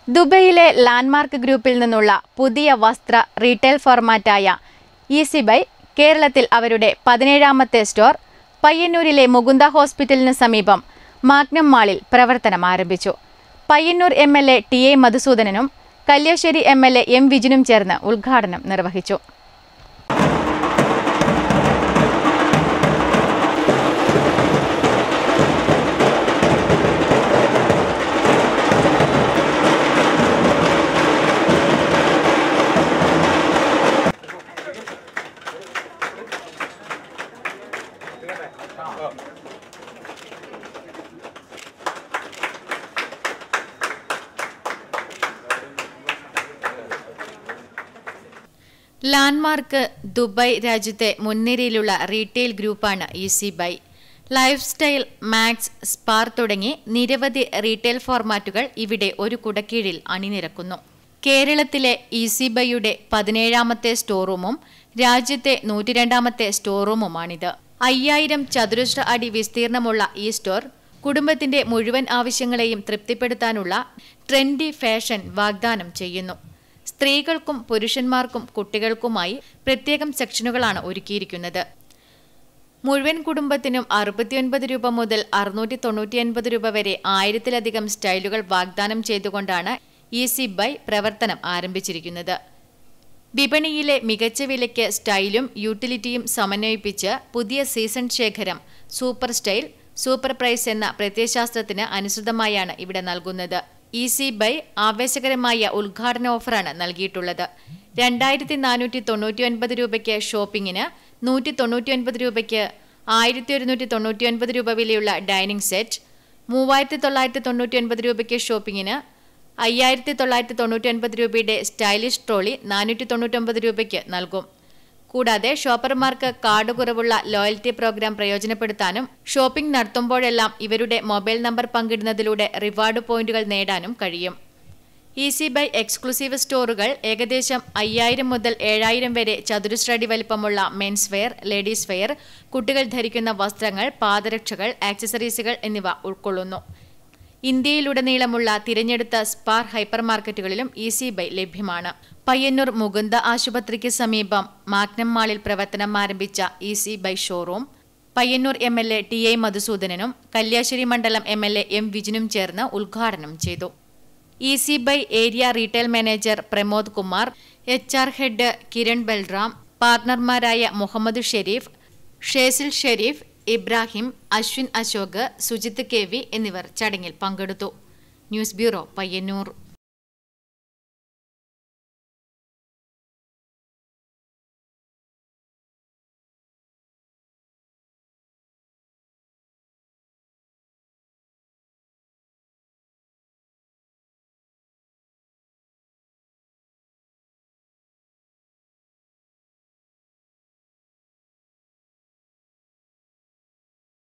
ദുബൈയിലെ landmark ഗ്രൂപ്പിൽ നിന്നുള്ള പുതിയ വസ്ത്ര റീറ്റെയിൽ ഫോർമാറ്റായ ഈസി ബൈ കേരളത്തിൽ അവരുടെ പതിനേഴാമത്തെ സ്റ്റോർ പയ്യന്നൂരിലെ മുകുന്ദ ഹോസ്പിറ്റലിന് സമീപം മാഗ്നം മാളിൽ പ്രവർത്തനം ആരംഭിച്ചു Payyanur M L A T A മധുസൂദനനും Kalliasseri M L A M വിജിനും ചേർന്ന് ഉദ്ഘാടനം നിർവഹിച്ചു ലാൻഡ്മാർക്ക് ദുബായ് രാജ്യത്തെ മുൻനിരയിലുള്ള റീറ്റെയിൽ ഗ്രൂപ്പാണ് Easybuy Lifestyle Max Spar തുടങ്ങി നിരവധി റീറ്റെയിൽ ഫോർമാറ്റുകൾ ഇവിടെ ഒരു കുടക്കീഴിൽ അണിനിരക്കുന്നു കേരളത്തിലെ ഈസി ബൈയുടെ പതിനേഴാമത്തെ സ്റ്റോറൂമും രാജ്യത്തെ നൂറ്റിരണ്ടാമത്തെ സ്റ്റോറൂമുമാണിത് അയ്യായിരം ചതുരശ്ര അടി വിസ്തീർണമുള്ള ഈ സ്റ്റോർ കുടുംബത്തിന്റെ മുഴുവൻ ആവശ്യങ്ങളെയും തൃപ്തിപ്പെടുത്താനുള്ള ട്രെൻഡി ഫാഷൻ വാഗ്ദാനം ചെയ്യുന്നു സ്ത്രീകൾക്കും പുരുഷന്മാർക്കും കുട്ടികൾക്കുമായി പ്രത്യേകം സെക്ഷനുകളാണ് ഒരുക്കിയിരിക്കുന്നത് മുഴുവൻ കുടുംബത്തിനും അറുപത്തിയൊൻപത് രൂപ മുതൽ അറുന്നൂറ്റി തൊണ്ണൂറ്റിയൊൻപത് രൂപ വരെ ആയിരത്തിലധികം സ്റ്റൈലുകൾ വാഗ്ദാനം ചെയ്തുകൊണ്ടാണ് ഈസി ബൈ പ്രവർത്തനം ആരംഭിച്ചിരിക്കുന്നത് വിപണിയിലെ മികച്ച വിലയ്ക്ക് സ്റ്റൈലും യൂട്ടിലിറ്റിയും സമന്വയിപ്പിച്ച് പുതിയ സീസൺ ശേഖരം സൂപ്പർ സ്റ്റൈൽ സൂപ്പർ പ്രൈസ് എന്ന പ്രത്യയശാസ്ത്രത്തിന് അനുസൃതമായാണ് ഇവിടെ നൽകുന്നത് ഈസി ബൈ ആവേശകരമായ ഉദ്ഘാടന ഓഫറാണ് നൽകിയിട്ടുള്ളത് രണ്ടായിരത്തി നാനൂറ്റി തൊണ്ണൂറ്റി ഒൻപത് രൂപയ്ക്ക് ഷോപ്പിങ്ങിന് നൂറ്റി തൊണ്ണൂറ്റി ഒൻപത് രൂപയ്ക്ക് ആയിരത്തി ഒരുന്നൂറ്റി തൊണ്ണൂറ്റി ഒൻപത് രൂപ വിലയുള്ള ഡൈനിങ് സെറ്റ് മൂവായിരത്തി തൊള്ളായിരത്തി തൊണ്ണൂറ്റി ഒൻപത് രൂപയ്ക്ക് ഷോപ്പിങ്ങിന് അയ്യായിരത്തി തൊള്ളായിരത്തി തൊണ്ണൂറ്റി ഒൻപത് രൂപയുടെ സ്റ്റൈലിഷ് ട്രോളി നാനൂറ്റി തൊണ്ണൂറ്റൊമ്പത് രൂപയ്ക്ക് നൽകും കൂടാതെ ഷോപ്പർമാർക്ക് കാർഡ് കുറവുള്ള ലോയൽറ്റി പ്രോഗ്രാം പ്രയോജനപ്പെടുത്താനും ഷോപ്പിംഗ് നടത്തുമ്പോഴെല്ലാം ഇവരുടെ മൊബൈൽ നമ്പർ പങ്കിടുന്നതിലൂടെ റിവാർഡ് പോയിന്റുകൾ നേടാനും കഴിയും ഈസി ബൈ എക്സ്ക്ലൂസീവ് സ്റ്റോറുകൾ ഏകദേശം അയ്യായിരം മുതൽ ഏഴായിരം വരെ ചതുരശ്രടി വലിപ്പമുള്ള മെൻസ് വെയർ ലേഡീസ് വെയർ കുട്ടികൾ ധരിക്കുന്ന വസ്ത്രങ്ങൾ പാദരക്ഷകൾ ആക്സസറീസുകൾ എന്നിവ ഉൾക്കൊള്ളുന്നു ഇന്ത്യയിലുടനീളമുള്ള തിരഞ്ഞെടുത്ത സ്പാർ ഹൈപ്പർ മാർക്കറ്റുകളിലും ഈസി ബൈ ലഭ്യമാണ് പയ്യന്നൂർ മുകുന്ദ ആശുപത്രിക്ക് സമീപം മാഗ്നം മാളിൽ പ്രവർത്തനം ആരംഭിച്ച Easybuy showroom Payyanur M L A T A മധുസൂദനനും കല്യാശ്ശേരി മണ്ഡലം എം എൽ എ എം വിജിനും ചേർന്ന് ഉദ്ഘാടനം ചെയ്തു Easybuy area retail manager Pramod Kumar H R head Kiran Balram പാർട്ണർമാരായ മുഹമ്മദ് ഷെരീഫ് ഷേസിൽ ഷെരീഫ് ഇബ്രാഹിം അശ്വിൻ അശോക് സുജിത് കെ വി എന്നിവർ ചടങ്ങിൽ പങ്കെടുത്തു ന്യൂസ് ബ്യൂറോ പയ്യന്നൂർ